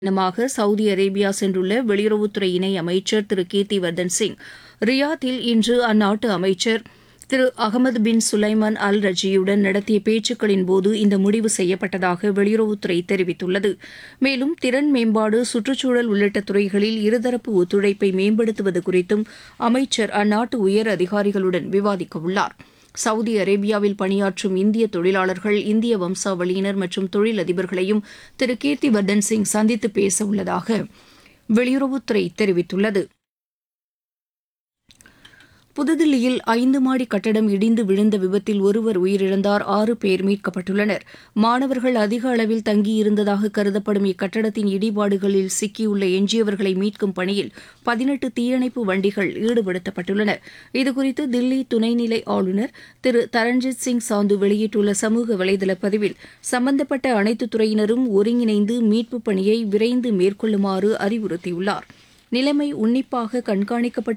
தினமாக Saudi Arabia சென்றுள்ள வெளியுறவுத்துறை இணை அமைச்சர் திரு கீர்த்தி வர்தன் சிங் ரியாத்தில் இன்று அந்நாட்டு அமைச்சர் திரு அகமது பின் சுலைமான் அல் ரஜியுடன் நடத்திய பேச்சுக்களின் போது இந்த முடிவு செய்யப்பட்டதாக வெளியுறவுத்துறை தெரிவித்துள்ளது மேலும் திறன் மேம்பாடு சுற்றுச்சூழல் உள்ளிட்ட துறைகளில் இருதரப்பு ஒத்துழைப்பை மேம்படுத்துவது குறித்தும் அமைச்சர் அந்நாட்டு உயர் அதிகாரிகளுடன் விவாதிக்கவுள்ளார் சவுதி அரேபியாவில் பணியாற்றும் இந்திய தொழிலாளர்கள் இந்திய வம்சாவளியினர் மற்றும் தொழிலதிபர்களையும் திரு கீர்த்தி வர்தன் சிங் சந்தித்து பேச உள்ளதாக வெளியுறவுத்துறை தெரிவித்துள்ளது புதுதில்லியில் ஐந்து மாடி கட்டடம் இடிந்து விழுந்த விபத்தில் ஒருவர் உயிரிழந்தார் ஆறு பேர் மீட்கப்பட்டுள்ளனர் மாணவர்கள் அதிக அளவில் தங்கியிருந்ததாக கருதப்படும் இக்கட்டடத்தின் இடிபாடுகளில் சிக்கியுள்ள எஞ்சியவர்களை மீட்கும் பணியில் பதினெட்டு தீயணைப்பு வண்டிகள் ஈடுபடுத்தப்பட்டுள்ளன இதுகுறித்து தில்லி துணைநிலை ஆளுநர் திரு தரண்ஜித் சிங் சாந்து வெளியிட்டுள்ள சமூக வலைதள பதிவில் சம்பந்தப்பட்ட அனைத்து துறையினரும் ஒருங்கிணைந்து மீட்புப் பணியை விரைந்து மேற்கொள்ளுமாறு அறிவுறுத்தியுள்ளார் நிலைமை உன்னிப்பாக கண்காணிக்கப்பட்டு